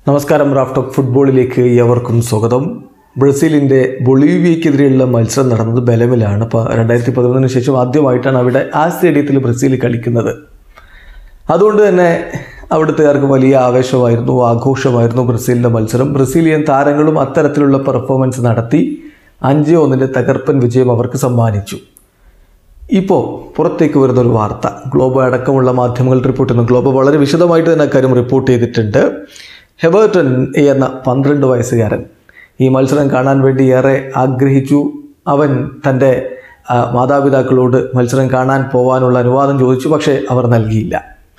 നമസ്കാരം റാഫ്റ്റോക്ക് ഫുട്ബോളിലേക്ക് ഏവർക്കും സ്വാഗതം ബ്രസീലിൻ്റെ ബൊളീവിയക്കെതിരെയുള്ള മത്സരം നടന്നത് ബലമിലാണ് അപ്പോൾ രണ്ടായിരത്തി പതിനൊന്നിന് ശേഷം ആദ്യമായിട്ടാണ് അവിടെ ആ സ്റ്റേഡിയത്തിൽ ബ്രസീൽ കളിക്കുന്നത് അതുകൊണ്ട് തന്നെ അവിടുത്തുകാർക്ക് വലിയ ആവേശമായിരുന്നു ആഘോഷമായിരുന്നു ബ്രസീലിൻ്റെ മത്സരം ബ്രസീലിയൻ താരങ്ങളും അത്തരത്തിലുള്ള പെർഫോമൻസ് നടത്തി അഞ്ച് ഒന്നിൻ്റെ തകർപ്പൻ വിജയം അവർക്ക് സമ്മാനിച്ചു ഇപ്പോൾ പുറത്തേക്ക് വരുന്ന ഒരു വാർത്ത ഗ്ലോബോ അടക്കമുള്ള മാധ്യമങ്ങൾ റിപ്പോർട്ട് ചെയ്യുന്നു ഗ്ലോബോ വളരെ വിശദമായിട്ട് തന്നെ അക്കാര്യം റിപ്പോർട്ട് ചെയ്തിട്ടുണ്ട് ഹെബർട്ടൺ എന്ന പന്ത്രണ്ട് വയസ്സുകാരൻ ഈ മത്സരം കാണാൻ വേണ്ടി ഏറെ ആഗ്രഹിച്ചു അവൻ തൻ്റെ ആ, മാതാപിതാക്കളോട് മത്സരം കാണാൻ പോകാനുള്ള അനുവാദം ചോദിച്ചു പക്ഷേ അവർ നൽകിയില്ല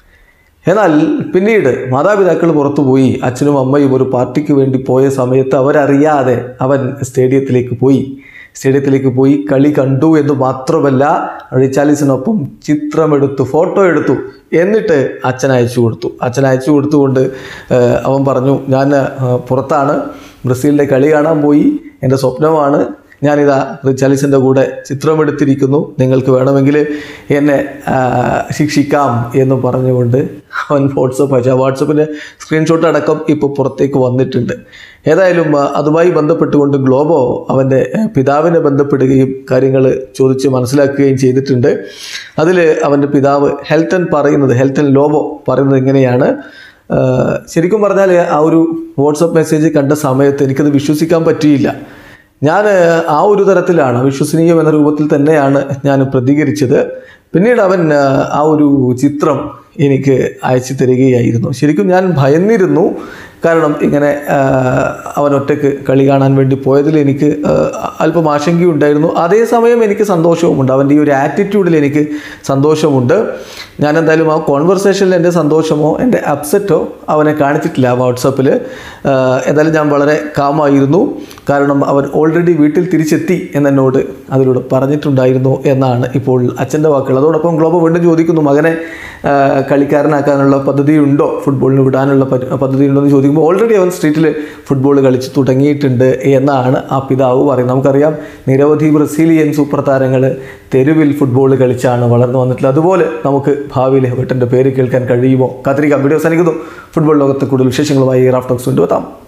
എന്നാൽ പിന്നീട് മാതാപിതാക്കൾ പുറത്തുപോയി അച്ഛനും അമ്മയും ഒരു പാർട്ടിക്ക് വേണ്ടി പോയ സമയത്ത് അവരറിയാതെ അവൻ സ്റ്റേഡിയത്തിലേക്ക് പോയി സ്റ്റേഡിയത്തിലേക്ക് പോയി കളി കണ്ടു എന്ന് മാത്രമല്ല റിച്ചാലിസിനൊപ്പം ചിത്രമെടുത്തു ഫോട്ടോ എടുത്തു എന്നിട്ട് അച്ഛൻ അയച്ചു കൊടുത്തു അച്ഛൻ അയച്ചു കൊടുത്തുകൊണ്ട് ഏഹ്, അവൻ പറഞ്ഞു ഞാൻ ഏഹ്, പുറത്താണ് ബ്രസീലിൻ്റെ കളി കാണാൻ പോയി എൻ്റെ സ്വപ്നമാണ് ഞാനിതാ റിച്ചാലിസിൻ്റെ കൂടെ ചിത്രമെടുത്തിരിക്കുന്നു നിങ്ങൾക്ക് വേണമെങ്കിൽ എന്നെ ആ, ശിക്ഷിക്കാം എന്ന് പറഞ്ഞുകൊണ്ട് അവൻ വാട്സപ്പ് അയച്ചു ആ വാട്സപ്പിൻ്റെ സ്ക്രീൻഷോട്ട് അടക്കം ഇപ്പോൾ പുറത്തേക്ക് വന്നിട്ടുണ്ട് ഏതായാലും ആ, അതുമായി ബന്ധപ്പെട്ടുകൊണ്ട് ഗ്ലോബോ അവൻ്റെ ആ, പിതാവിനെ ബന്ധപ്പെടുകയും കാര്യങ്ങൾ ചോദിച്ച് മനസ്സിലാക്കുകയും ചെയ്തിട്ടുണ്ട് അതിൽ അവൻ്റെ പിതാവ് ഹെൽത്തൻ പറയുന്നത് ഹെൽത്തൻ ലോബോ പറയുന്നത് ഇങ്ങനെയാണ് ആ, ശരിക്കും പറഞ്ഞാൽ ആ ഒരു വാട്സപ്പ് മെസ്സേജ് കണ്ട സമയത്ത് എനിക്കത് വിശ്വസിക്കാൻ പറ്റിയില്ല ഞാൻ ആ ഒരു തരത്തിലാണ് വിശ്വസനീയം എന്ന രൂപത്തിൽ തന്നെയാണ് ഞാൻ പ്രതികരിച്ചത് പിന്നീട് അവൻ ആ, ആ ഒരു ചിത്രം എനിക്ക് അയച്ചു തരികയായിരുന്നു ശരിക്കും ഞാൻ ഭയന്നിരുന്നു കാരണം ഇങ്ങനെ ആ, അവൻ ഒറ്റയ്ക്ക് കളി കാണാൻ വേണ്ടി പോയതിൽ എനിക്ക് ആ, അല്പം ആശങ്കയുണ്ടായിരുന്നു അതേസമയം എനിക്ക് സന്തോഷവുമുണ്ട് അവൻ്റെ ഈ ഒരു ആറ്റിറ്റ്യൂഡിൽ എനിക്ക് സന്തോഷമുണ്ട് ഞാൻ എന്തായാലും ആ കോൺവെർസേഷനിൽ എൻ്റെ സന്തോഷമോ എൻ്റെ അപ്സെറ്റോ അവനെ കാണിച്ചിട്ടില്ല വാട്സപ്പിൽ എന്തായാലും ഞാൻ വളരെ കാമായിരുന്നു കാരണം അവൻ ഓൾറെഡി വീട്ടിൽ തിരിച്ചെത്തി എന്നോട് അതിലൂടെ പറഞ്ഞിട്ടുണ്ടായിരുന്നു എന്നാണ് ഇപ്പോൾ അച്ഛൻ്റെ വാക്കുകൾ അതോടൊപ്പം ഗ്ലോബോ വീണ്ടും ചോദിക്കുന്നു മകനെ ആ, കളിക്കാരനാക്കാനുള്ള പദ്ധതിയുണ്ടോ ഫുട്ബോളിന് വിടാനുള്ള പ- പദ്ധതിയുണ്ടോ എന്ന് ചോദിക്കുമ്പോൾ ഓൾറെഡി അവൻ സ്ട്രീറ്റിൽ ഫുട്ബോൾ കളിച്ച് തുടങ്ങിയിട്ടുണ്ട് എന്നാണ് ആ പിതാവ് പറയുന്നത് നമുക്കറിയാം നിരവധി ബ്രസീലിയൻ സൂപ്പർ താരങ്ങൾ തെരുവിൽ ഫുട്ബോൾ കളിച്ചാണ് വളർന്നു വന്നിട്ടുള്ളത് അതുപോലെ നമുക്ക് ഭാവിയിൽ ഹെവട്ടൻ്റെ പേര് കേൾക്കാൻ കഴിയുമോ കാത്തിരിക്കാം വീഡിയോ അവസാനിക്കുന്നു ഫുട്ബോൾ ലോകത്തെ കൂടുതൽ വിശേഷങ്ങളുമായി റാഫ്റ്റോക്സ് കൊണ്ടുവെത്താം